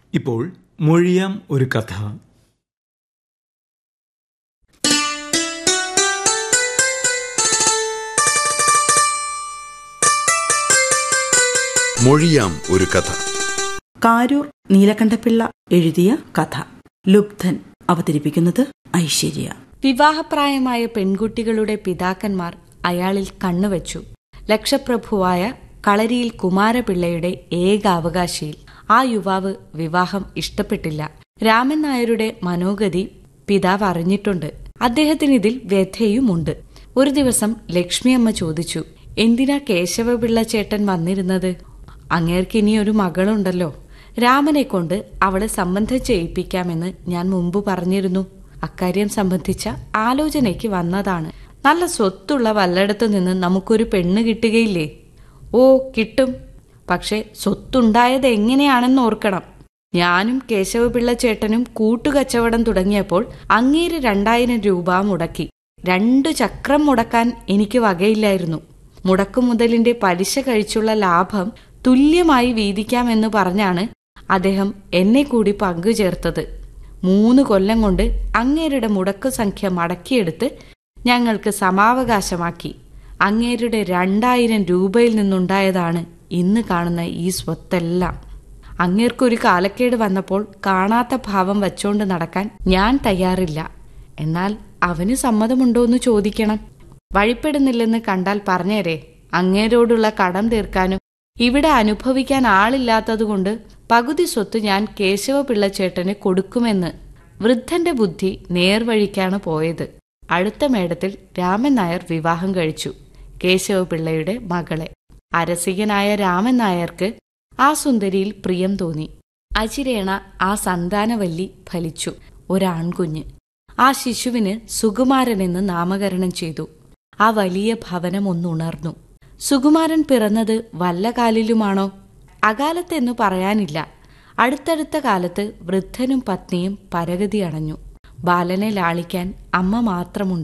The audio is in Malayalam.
ഇപ്പോൾ മൊഴിയാം ഒരു കഥ മൊഴിയാം ഒരു കഥ കാരൂർ നീലകണ്ഠപിള്ള എഴുതിയ കഥ ലുബ്ധൻ അവതരിപ്പിക്കുന്നത് ഐശ്വര്യ വിവാഹപ്രായമായ പെൺകുട്ടികളുടെ പിതാക്കന്മാർ അയാളിൽ കണ്ണുവച്ചു ലക്ഷപ്രഭുവായ കളരിയിൽ കുമാരപിള്ളയുടെ ഏക അവകാശിയിൽ ആ യുവാവ് വിവാഹം ഇഷ്ടപ്പെട്ടില്ല രാമൻ നായരുടെ മനോഗതി പിതാവ് അറിഞ്ഞിട്ടുണ്ട് അദ്ദേഹത്തിന് ഇതിൽ വ്യഥയുമുണ്ട് ഒരു ദിവസം ലക്ഷ്മിയമ്മ ചോദിച്ചു എന്തിനാ കേശവപിള്ള ചേട്ടൻ വന്നിരുന്നത് അങ്ങേർക്ക് ഇനി ഒരു മകളുണ്ടല്ലോ രാമനെ കൊണ്ട് അവളെ സംബന്ധം ചെയ്യിപ്പിക്കാമെന്ന് ഞാൻ മുമ്പ് പറഞ്ഞിരുന്നു അക്കാര്യം സംബന്ധിച്ച ആലോചനയ്ക്ക് വന്നതാണ് നല്ല സ്വത്തുള്ള വല്ലയിടത്തു നിന്ന് നമുക്കൊരു പെണ്ണ് കിട്ടുകയില്ലേ ഓ കിട്ടും പക്ഷെ സ്വത്തുണ്ടായത് എങ്ങനെയാണെന്ന് ഓർക്കണം ഞാനും കേശവപിള്ള ചേട്ടനും കൂട്ടുകച്ചവടം തുടങ്ങിയപ്പോൾ അങ്ങേര് രണ്ടായിരം രൂപ മുടക്കി രണ്ടു ചക്രം മുടക്കാൻ എനിക്ക് വകയില്ലായിരുന്നു മുടക്കുമുതലിന്റെ പലിശ കഴിച്ചുള്ള ലാഭം തുല്യമായി വീതിക്കാമെന്ന് പറഞ്ഞാണ് അദ്ദേഹം എന്നെ കൂടി പങ്കുചേർത്തത് മൂന്ന് കൊല്ലം കൊണ്ട് അങ്ങേരുടെ മുടക്കു സംഖ്യ മടക്കിയെടുത്ത് ഞങ്ങൾക്ക് സമാവകാശമാക്കി അങ്ങേരുടെ രണ്ടായിരം രൂപയിൽ നിന്നുണ്ടായതാണ് ഇന്ന് കാണുന്ന ഈ സ്വത്തെല്ലാം അങ്ങേർക്കൊരു കാലക്കേട് വന്നപ്പോൾ കാണാത്ത ഭാവം വച്ചോണ്ട് നടക്കാൻ ഞാൻ തയ്യാറില്ല എന്നാൽ അവന് സമ്മതമുണ്ടോന്ന് ചോദിക്കണം വഴിപ്പെടുന്നില്ലെന്ന് കണ്ടാൽ പറഞ്ഞേരെ അങ്ങേരോടുള്ള കടം തീർക്കാനും ഇവിടെ അനുഭവിക്കാൻ ആളില്ലാത്തതുകൊണ്ട് പകുതി സ്വത്ത് ഞാൻ കേശവപിള്ള ചേട്ടന് കൊടുക്കുമെന്ന് വൃദ്ധന്റെ ബുദ്ധി നേർവഴിക്കാണ് പോയത് അടുത്ത മേടത്തിൽ രാമൻ നായർ വിവാഹം കഴിച്ചു കേശവപിള്ളയുടെ മകളെ അരസികനായ രാമൻ നായർക്ക് ആ സുന്ദരിയിൽ പ്രിയം തോന്നി അചിരേണ ആ സന്താനവല്ലി ഫലിച്ചു ഒരാൺകുഞ്ഞ് ആ ശിശുവിന് സുകുമാരനെന്ന് നാമകരണം ചെയ്തു ആ വലിയ ഭവനം ഒന്നുണർന്നു സുകുമാരൻ പിറന്നത് വല്ല കാലിലുമാണോ അകാലത്തെന്നു പറയാനില്ല അടുത്തടുത്ത കാലത്ത് വൃദ്ധനും പത്നിയും പരഗതി അണഞ്ഞു ബാലനെ ലാളിക്കാൻ അമ്മ മാത്രമുണ്ട്